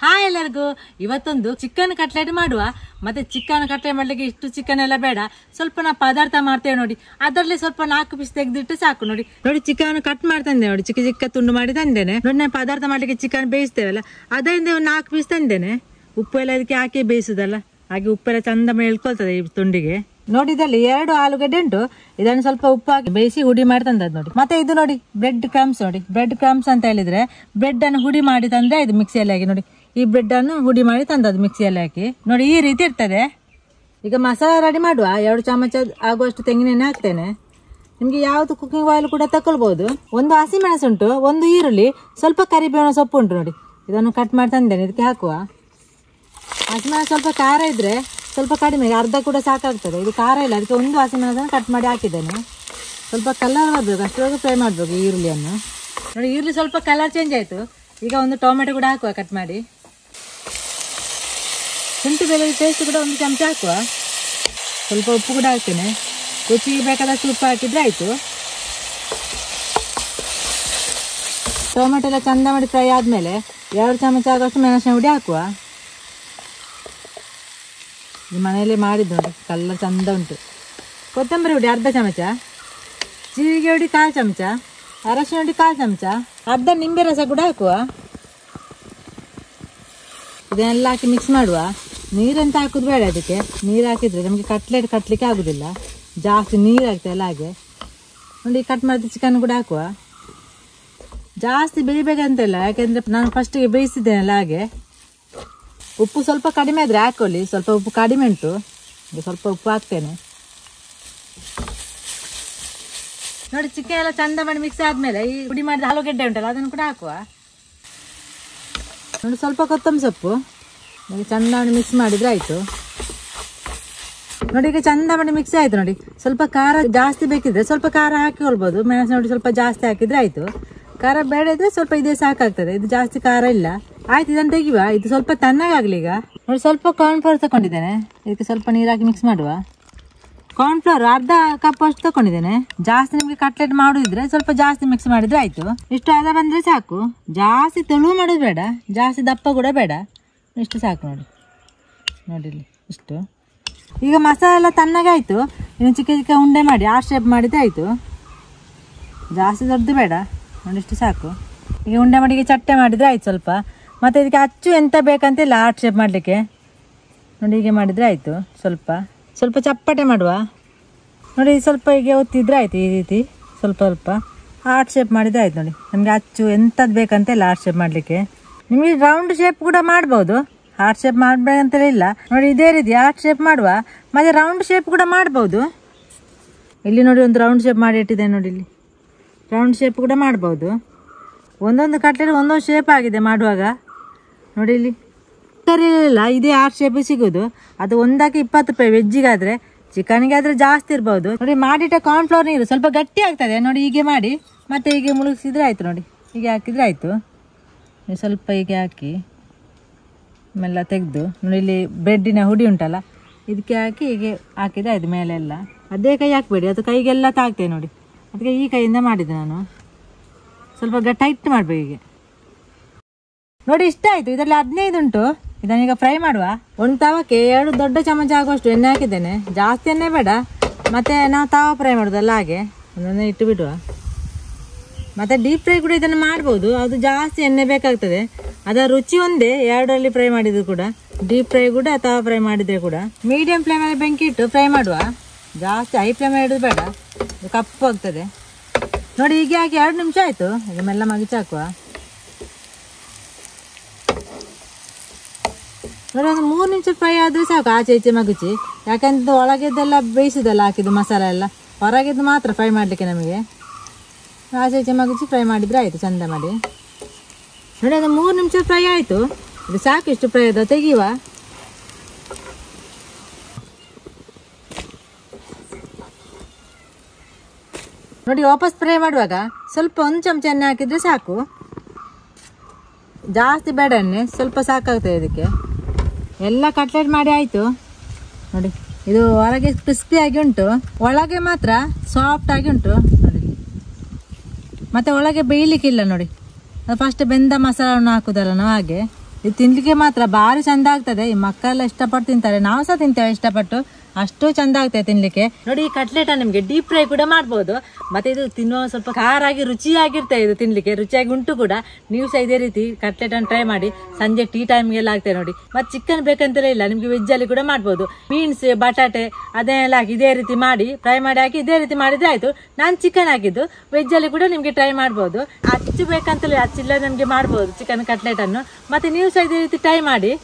hi ಎಲ್ಲರಿಗೂ ಇವತ್ತೊಂದು chicken cutlet ಮಾಡುವ ಮತ್ತೆ ಚಿಕನ್ ಕಟ್ಲೆಟ್ ಮಾಡ್ಲಿಕ್ಕೆ ಇಷ್ಟು ಚಿಕನ್ ಎಲ್ಲ ಬೇಡ ಸ್ವಲ್ಪ ನಾವು ಪದಾರ್ಥ ಮಾಡ್ತೇವೆ ನೋಡಿ ಅದರಲ್ಲಿ ಸ್ವಲ್ಪ ನಾಲ್ಕು ಪೀಸ್ ತೆಗೆದಿಟ್ಟು ಸಾಕು ನೋಡಿ ನೋಡಿ ಚಿಕನ್ ಕಟ್ ಮಾಡ್ತಂದೆ ನೋಡಿ ಚಿಕ್ಕ ಚಿಕ್ಕ ತುಂಡು ಮಾಡಿ ತಂದೇನೆ ನೋಡಿ ನಾನು ಪದಾರ್ಥ ಮಾಡ್ಲಿಕ್ಕೆ ಚಿಕನ್ ಬೇಯಿಸ್ತೇವಲ್ಲ ಅದರಿಂದ ಒಂದು ನಾಲ್ಕು ಪೀಸ್ ತಂದೇನೆ ಉಪ್ಪು ಎಲ್ಲ ಅದಕ್ಕೆ ಹಾಕಿ ಬೇಯಿಸುದಲ್ಲ ಹಾಗೆ ಉಪ್ಪೆಲ್ಲ ಚಂದ ಮೇಲೆ ಇಳ್ಕೊಳ್ತದೆ ಈ ತುಂಡಿಗೆ ನೋಡಿ ಇದರಲ್ಲಿ ಎರಡು ಆಲೂಗಡ್ಡೆ ಉಂಟು ಇದನ್ನು ಸ್ವಲ್ಪ ಉಪ್ಪು ಹಾಕಿ ಬೇಯಿಸಿ ಹುಡಿ ಮಾಡಿ ತಂದದ್ದು ನೋಡಿ ಮತ್ತೆ ಇದು ನೋಡಿ ಬ್ರೆಡ್ ಕ್ರಮ್ಸ್ ನೋಡಿ ಬ್ರೆಡ್ ಕ್ರಮ್ಸ್ ಅಂತ ಹೇಳಿದ್ರೆ ಬ್ರೆಡ್ ಅನ್ನು ಹುಡಿ ಮಾಡಿ ತಂದ್ರೆ ಇದು ಮಿಕ್ಸಿಯಲ್ಲಿ ಹಾಕಿ ನೋಡಿ ಈ ಬ್ರೆಡ್ ಅನ್ನು ಹುಡಿ ಮಾಡಿ ತಂದದ್ದು ಮಿಕ್ಸಿಯಲ್ಲಿ ಹಾಕಿ ನೋಡಿ ಈ ರೀತಿ ಇರ್ತದೆ ಈಗ ಮಸಾಲ ರೆಡಿ ಮಾಡುವ ಎರಡು ಚಮಚ ಆಗುವಷ್ಟು ತೆಂಗಿನೆಣ್ಣೆ ಹಾಕ್ತೇನೆ ನಿಮಗೆ ಯಾವುದು ಕುಕಿಂಗ್ ಆಯಿಲ್ ಕೂಡ ತಗೊಳ್ಬೋದು ಒಂದು ಹಸಿಮೆಣಸು ಉಂಟು ಒಂದು ಈರುಳ್ಳಿ ಸ್ವಲ್ಪ ಕರಿಬೇವಿನ ಸೊಪ್ಪು ಉಂಟು ನೋಡಿ ಇದನ್ನು ಕಟ್ ಮಾಡಿ ತಂದೇನೆ ಇದಕ್ಕೆ ಹಾಕುವ ಹಸಿಮೆಣಸು ಸ್ವಲ್ಪ ಖಾರ ಇದ್ರೆ ಸ್ವಲ್ಪ ಕಡಿಮೆ ಅರ್ಧ ಕೂಡ ಸಾಕಾಗ್ತದೆ ಇದು ಖಾರ ಇಲ್ಲ ಅದಕ್ಕೆ ಒಂದು ಹಸಿಮೆಣಸನ್ನು ಕಟ್ ಮಾಡಿ ಹಾಕಿದ್ದೇನೆ ಸ್ವಲ್ಪ ಕಲರ್ ಬರಬೇಕು ಅಷ್ಟರವರೆಗೂ ಫ್ರೈ ಮಾಡಬೇಕು ಈರುಳ್ಳಿಯನ್ನು ನೋಡಿ ಈರುಳ್ಳಿ ಸ್ವಲ್ಪ ಕಲರ್ ಚೇಂಜ್ ಆಯಿತು ಈಗ ಒಂದು ಟೊಮೆಟೊ ಕೂಡ ಹಾಕುವ ಕಟ್ ಮಾಡಿ ಶುಂಠಿ ಬೆಳ್ಳುಳ್ಳಿ ಪೇಸ್ಟ್ ಕೂಡ ಒಂದು ಚಮಚ ಹಾಕುವ ಸ್ವಲ್ಪ ಉಪ್ಪು ಕೂಡ ಹಾಕ್ತೇನೆ ರುಚಿಗೆ ಬೇಕಾದಷ್ಟು ಉಪ್ಪು ಹಾಕಿದ್ರೆ ಆಯಿತು ಟೊಮೆಟೊ ಎಲ್ಲ ಚಂದ ಮಾಡಿ ಫ್ರೈ ಆದಮೇಲೆ ಎರಡು ಚಮಚ ಆಗುವಷ್ಟು ಮೆಣಸಿನ ಹುಡಿ ಹಾಕುವ ಈ ಮನೆಯಲ್ಲೇ ಮಾಡಿದ್ದು ನೋಡಿ ಕಲ್ಲರ್ ಚಂದ ಉಂಟು ಕೊತ್ತಂಬರಿ ಹುಡಿ ಅರ್ಧ ಚಮಚ ಜೀರಿಗೆ ಹುಡಿ ಕಾಲು ಚಮಚ ಅರಶಿನ ಹುಡಿ ಕಾಲು ಚಮಚ ಅರ್ಧ ನಿಂಬೆ ರಸ ಕೂಡ ಹಾಕುವ ಇದನ್ನೆಲ್ಲ ಹಾಕಿ ಮಿಕ್ಸ್ ಮಾಡುವ ನೀರಂತ ಹಾಕುದು ಬೇಡ ಅದಕ್ಕೆ ನೀರು ಹಾಕಿದ್ರೆ ನಮಗೆ ಕಟ್ಲೆಟ್ ಕಟ್ಟಲಿಕ್ಕೆ ಆಗುದಿಲ್ಲ ಜಾಸ್ತಿ ನೀರು ಆಗ್ತದೆ ಹಾಗೆ ನೋಡಿ ಕಟ್ ಮಾಡಿದ ಚಿಕನ್ ಕೂಡ ಹಾಕುವ ಜಾಸ್ತಿ ಬೇಯಬೇಕಂತಿಲ್ಲ ಯಾಕೆಂದ್ರೆ ನಾನು ಫಸ್ಟಿಗೆ ಬೇಯಿಸಿದ್ದೇನಲ್ಲ ಹಾಗೆ ಉಪ್ಪು ಸ್ವಲ್ಪ ಕಡಿಮೆ ಆದರೆ ಹಾಕೊಳ್ಳಿ ಸ್ವಲ್ಪ ಉಪ್ಪು ಕಡಿಮೆ ಉಂಟು ಈಗ ಸ್ವಲ್ಪ ಉಪ್ಪು ಹಾಕ್ತೇನೆ ನೋಡಿ ಚಿಕನ್ ಎಲ್ಲ ಚಂದ ಮಾಡಿ ಮಿಕ್ಸ್ ಆದ್ಮೇಲೆ ಈ ಪುಡಿ ಮಾಡಿದ ಆಲೂಗಡ್ಡೆ ಉಂಟಲ್ಲ ಅದನ್ನು ಕೂಡ ಹಾಕುವ ನೋಡಿ ಸ್ವಲ್ಪ ಕೊತ್ತಂಬರಿ ಸೊಪ್ಪು ನೋಡಿ ಚಂದ ಮಾಡಿ ಮಿಕ್ಸ್ ಮಾಡಿದ್ರೆ ಆಯಿತು ನೋಡಿ ಈಗ ಚಂದ ಮಾಡಿ ಮಿಕ್ಸ್ ಆಯ್ತು ನೋಡಿ ಸ್ವಲ್ಪ ಖಾರ ಜಾಸ್ತಿ ಬೇಕಿದ್ರೆ ಸ್ವಲ್ಪ ಖಾರ ಹಾಕಿಕೊಳ್ಬೋದು ಮೆಣಸು ನೋಡಿ ಸ್ವಲ್ಪ ಜಾಸ್ತಿ ಹಾಕಿದ್ರೆ ಆಯಿತು ಖಾರ ಬೇಡ ಇದ್ರೆ ಸ್ವಲ್ಪ ಇದೇ ಸಾಕಾಗ್ತದೆ ಇದು ಜಾಸ್ತಿ ಖಾರ ಇಲ್ಲ ಆಯ್ತು ಇದನ್ನು ತೆಗಿವ ಇದು ಸ್ವಲ್ಪ ತಣ್ಣಗಾಗ್ಲಿ ಈಗ ನೋಡಿ ಸ್ವಲ್ಪ ಕಾರ್ನ್ಫ್ಲವರ್ ತಗೊಂಡಿದ್ದೇನೆ ಇದಕ್ಕೆ ಸ್ವಲ್ಪ ನೀರು ಹಾಕಿ ಮಿಕ್ಸ್ ಮಾಡುವ ಕಾರ್ನ್ಫ್ಲವರ್ ಅರ್ಧ ಕಪ್ ಅಷ್ಟು ತಗೊಂಡಿದ್ದೇನೆ ಜಾಸ್ತಿ ನಿಮಗೆ ಕಟ್ಲೆಟ್ ಮಾಡೋದಿದ್ರೆ ಸ್ವಲ್ಪ ಜಾಸ್ತಿ ಮಿಕ್ಸ್ ಮಾಡಿದ್ರೆ ಆಯ್ತು ಇಷ್ಟು ಅದ ಬಂದ್ರೆ ಸಾಕು ಜಾಸ್ತಿ ತೆಳು ಮಾಡೋದು ಬೇಡ ಜಾಸ್ತಿ ದಪ್ಪ ಕೂಡ ಬೇಡ ಇಷ್ಟು ಸಾಕು ನೋಡಿ ನೋಡಿ ಇಲ್ಲಿ ಇಷ್ಟು ಈಗ ಮಸಾಲೆ ಎಲ್ಲ ತಣ್ಣಗಾಯ್ತು ಇನ್ನು ಚಿಕ್ಕ ಚಿಕ್ಕ ಉಂಡೆ ಮಾಡಿ ಆ ಶೇಪ್ ಮಾಡಿದ್ರೆ ಆಯಿತು ಜಾಸ್ತಿ ದೊಡ್ಡದು ಬೇಡ ನೋಡಿ ಇಷ್ಟು ಸಾಕು ಈಗ ಉಂಡೆ ಮಾಡಿ ಈಗ ಚಟ್ಟೆ ಮಾಡಿದರೆ ಆಯ್ತು ಸ್ವಲ್ಪ ಮತ್ತು ಇದಕ್ಕೆ ಅಚ್ಚು ಎಂತ ಬೇಕಂತಿಲ್ಲ ಆರ್ಟ್ ಶೇಪ್ ಮಾಡಲಿಕ್ಕೆ ನೋಡಿ ಹೀಗೆ ಮಾಡಿದರೆ ಆಯಿತು ಸ್ವಲ್ಪ ಸ್ವಲ್ಪ ಚಪ್ಪಟೆ ಮಾಡುವ ನೋಡಿ ಸ್ವಲ್ಪ ಹೀಗೆ ಒತ್ತಿದ್ರೆ ಆಯಿತು ಈ ರೀತಿ ಸ್ವಲ್ಪ ಸ್ವಲ್ಪ ಆರ್ಟ್ ಶೇಪ್ ಮಾಡಿದರೆ ಆಯ್ತು ನೋಡಿ ನಮಗೆ ಅಚ್ಚು ಎಂಥದ್ದು ಬೇಕಂತಿಲ್ಲ ಆರ್ಟ್ ಶೇಪ್ ಮಾಡಲಿಕ್ಕೆ ನಿಮಗೆ ರೌಂಡ್ ಶೇಪ್ ಕೂಡ ಮಾಡ್ಬೋದು ಹಾರ್ಟ್ ಶೇಪ್ ಮಾಡಬೇಕಂತಲೇ ಇಲ್ಲ ನೋಡಿ ಇದೇ ರೀತಿ ಆರ್ಟ್ ಶೇಪ್ ಮಾಡುವ ಮತ್ತು ರೌಂಡ್ ಶೇಪ್ ಕೂಡ ಮಾಡ್ಬೋದು ಇಲ್ಲಿ ನೋಡಿ ಒಂದು ರೌಂಡ್ ಶೇಪ್ ಮಾಡಿ ಇಟ್ಟಿದ್ದೇನೆ ನೋಡಿ ಇಲ್ಲಿ ರೌಂಡ್ ಶೇಪ್ ಕೂಡ ಮಾಡ್ಬೋದು ಒಂದೊಂದು ಕಟ್ಲೆಟ್ ಒಂದೊಂದು ಶೇಪ್ ಆಗಿದೆ ಮಾಡುವಾಗ ನೋಡಿ ಇಲ್ಲಿ ಇಲ್ಲ ಇದೇ ಆರ್ಟ್ ಶೇಪ್ ಸಿಗೋದು ಅದು ಒಂದಕ್ಕೆ ಇಪ್ಪತ್ತು ರೂಪಾಯಿ ವೆಜ್ಜಿಗಾದರೆ ಚಿಕನ್ಗೆ ಆದರೆ ಜಾಸ್ತಿ ಇರ್ಬೋದು ನೋಡಿ ಮಾಡಿಟ್ಟ ಕಾರ್ನ್ಫ್ಲವರ್ ನೀರು ಸ್ವಲ್ಪ ಗಟ್ಟಿ ಆಗ್ತದೆ ನೋಡಿ ಹೀಗೆ ಮಾಡಿ ಮತ್ತೆ ಹೀಗೆ ಮುಳುಗಿಸಿದ್ರೆ ಆಯಿತು ನೋಡಿ ಹೀಗೆ ಹಾಕಿದರೆ ಆಯಿತು ಸ್ವಲ್ಪ ಹೀಗೆ ಹಾಕಿ ಮೆಲ್ಲ ತೆಗೆದು ನೋಡಿ ಇಲ್ಲಿ ಬ್ರೆಡ್ಡಿನ ಹುಡಿ ಉಂಟಲ್ಲ ಇದಕ್ಕೆ ಹಾಕಿ ಹೀಗೆ ಹಾಕಿದ್ರೆ ಆಯ್ತು ಮೇಲೆಲ್ಲ ಅದೇ ಕೈ ಹಾಕಬೇಡಿ ಅದು ಕೈಗೆಲ್ಲ ತಾಗ್ತೇವೆ ನೋಡಿ ಅದಕ್ಕೆ ಈ ಕೈಯಿಂದ ಮಾಡಿದ್ದೆ ನಾನು ಸ್ವಲ್ಪ ಗ ಟೈಟ್ ಮಾಡಬೇಕು ಹೀಗೆ ನೋಡಿ ಇಷ್ಟ ಆಯಿತು ಇದರಲ್ಲಿ ಹದಿನೈದು ಉಂಟು ಇದನ್ನೀಗ ಫ್ರೈ ಮಾಡುವ ಒಂದು ತವಕ್ಕೆ ಎರಡು ದೊಡ್ಡ ಚಮಚ ಆಗುವಷ್ಟು ಎಣ್ಣೆ ಹಾಕಿದ್ದೇನೆ ಜಾಸ್ತಿ ಎಣ್ಣೆ ಬೇಡ ಮತ್ತು ನಾವು ತವ ಫ್ರೈ ಮಾಡೋದಲ್ಲ ಹಾಗೆ ಒಂದೊಂದೇ ಇಟ್ಟು ಬಿಡುವ ಮತ್ತು ಡೀಪ್ ಫ್ರೈ ಕೂಡ ಇದನ್ನು ಮಾಡ್ಬೋದು ಅದು ಜಾಸ್ತಿ ಎಣ್ಣೆ ಬೇಕಾಗ್ತದೆ ಅದರ ರುಚಿ ಒಂದೇ ಎರಡರಲ್ಲಿ ಫ್ರೈ ಮಾಡಿದ್ರು ಕೂಡ ಡೀಪ್ ಫ್ರೈ ಕೂಡ ತವ ಫ್ರೈ ಮಾಡಿದರೆ ಕೂಡ ಮೀಡಿಯಂ ಫ್ಲೇಮಲ್ಲಿ ಬೆಂಕಿ ಇಟ್ಟು ಫ್ರೈ ಮಾಡುವ ಜಾಸ್ತಿ ಹೈ ಫ್ಲೇಮ್ ಇಡೋದು ಬೇಡ ಇದು ಕಪ್ಪು ಆಗ್ತದೆ ನೋಡಿ ಹೀಗೆ ಹಾಕಿ ಎರಡು ನಿಮಿಷ ಆಯಿತು ಈಗ ಮೆಲ್ಲ ಮಗಿಚಿ ಹಾಕುವ ನೋಡಿ ಒಂದು ಮೂರು ನಿಮಿಷ ಫ್ರೈ ಆದರೆ ಸಾಕು ಆಚೆ ಈಚೆ ಮಗುಚಿ ಯಾಕಂದ್ರೆ ಒಳಗೆದ್ದೆಲ್ಲ ಬೇಯಿಸಿದಲ್ಲ ಹಾಕಿದ್ದು ಮಸಾಲ ಎಲ್ಲ ಹೊರಗೆದ್ದು ಮಾತ್ರ ಫ್ರೈ ಮಾಡಲಿಕ್ಕೆ ನಮಗೆ ಆಚೆ ಈಚೆ ಮಗುಚಿ ಫ್ರೈ ಮಾಡಿದರೆ ಆಯಿತು ಚಂದ ಮಾಡಿ ನೋಡಿ ಅದು ಮೂರು ನಿಮಿಷ ಫ್ರೈ ಆಯಿತು ಇದು ಸಾಕು ಇಷ್ಟು ಫ್ರೈ ಅದು ತೆಗಿಯುವ ನೋಡಿ ವಾಪಸ್ ಫ್ರೈ ಮಾಡುವಾಗ ಸ್ವಲ್ಪ ಒಂದು ಚಮಚ ಎಣ್ಣೆ ಹಾಕಿದರೆ ಸಾಕು ಜಾಸ್ತಿ ಬೇಡ ಎಣ್ಣೆ ಸ್ವಲ್ಪ ಸಾಕಾಗ್ತದೆ ಇದಕ್ಕೆ ಎಲ್ಲ ಕಟ್ಲೆಟ್ ಮಾಡಿ ಆಯಿತು ನೋಡಿ ಇದು ಹೊರಗೆ ಕ್ರಿಸ್ಪಿ ಆಗಿ ಉಂಟು ಒಳಗೆ ಮಾತ್ರ ಸಾಫ್ಟ್ ಆಗಿ ಉಂಟು ನೋಡಿ ಮತ್ತೆ ಒಳಗೆ ಬೇಯಲಿಕ್ಕಿಲ್ಲ ನೋಡಿ ಅದು ಫಸ್ಟ್ ಬೆಂದ ಮಸಾಲವನ್ನು ಹಾಕುದಲ್ಲ ನಾವು ಹಾಗೆ ಇದು ತಿನ್ಲಿಕ್ಕೆ ಮಾತ್ರ ಭಾರಿ ಚಂದ ಆಗ್ತದೆ ಈ ಮಕ್ಕಳೆಲ್ಲ ಇಷ್ಟಪಟ್ಟು ತಿಂತಾರೆ ನಾವು ಸಹ ತಿಂತೇವೆ ಇಷ್ಟಪಟ್ಟು ಅಷ್ಟು ಚಂದ ಆಗ್ತದೆ ತಿನ್ಲಿಕ್ಕೆ ನೋಡಿ ಈ ಕಟ್ಲೆಟ್ ನಿಮ್ಗೆ ಡೀಪ್ ಫ್ರೈ ಕೂಡ ಮಾಡ್ಬೋದು ಮತ್ತೆ ಇದು ತಿನ್ನುವ ಸ್ವಲ್ಪ ಖಾರ ಆಗಿ ರುಚಿಯಾಗಿರ್ತದೆ ಇದು ತಿನ್ಲಿಕ್ಕೆ ರುಚಿಯಾಗಿ ಉಂಟು ಕೂಡ ನೀವು ಸಹ ಇದೇ ರೀತಿ ಕಟ್ಲೆಟ್ ಅನ್ನು ಟ್ರೈ ಮಾಡಿ ಸಂಜೆ ಟೀ ಟೈಮ್ಗೆಲ್ಲ ಆಗ್ತದೆ ನೋಡಿ ಮತ್ತೆ ಚಿಕನ್ ಬೇಕಂತಲೇ ಇಲ್ಲ ನಿಮ್ಗೆ ವೆಜ್ ಅಲ್ಲಿ ಕೂಡ ಮಾಡ್ಬೋದು ಬೀನ್ಸ್ ಬಟಾಟೆ ಅದನ್ನೆಲ್ಲ ಹಾಕಿ ಇದೇ ರೀತಿ ಮಾಡಿ ಫ್ರೈ ಮಾಡಿ ಹಾಕಿ ಇದೇ ರೀತಿ ಮಾಡಿದ್ರೆ ಆಯ್ತು ನಾನು ಚಿಕನ್ ಹಾಕಿದ್ದು ವೆಜ್ ಅಲ್ಲಿ ಕೂಡ ನಿಮ್ಗೆ ಟ್ರೈ ಮಾಡ್ಬೋದು ಅಚ್ಚು ಬೇಕಂತಲೇ ಅಚ್ಚಿಲ್ಲ ನಮ್ಗೆ ಮಾಡ್ಬೋದು ಚಿಕನ್ ಕಟ್ಲೆಟ್ ಅನ್ನು ಮತ್ತೆ ನೀವು ಸಹ ಇದೇ ರೀತಿ ಟ್ರೈ ಮಾಡಿ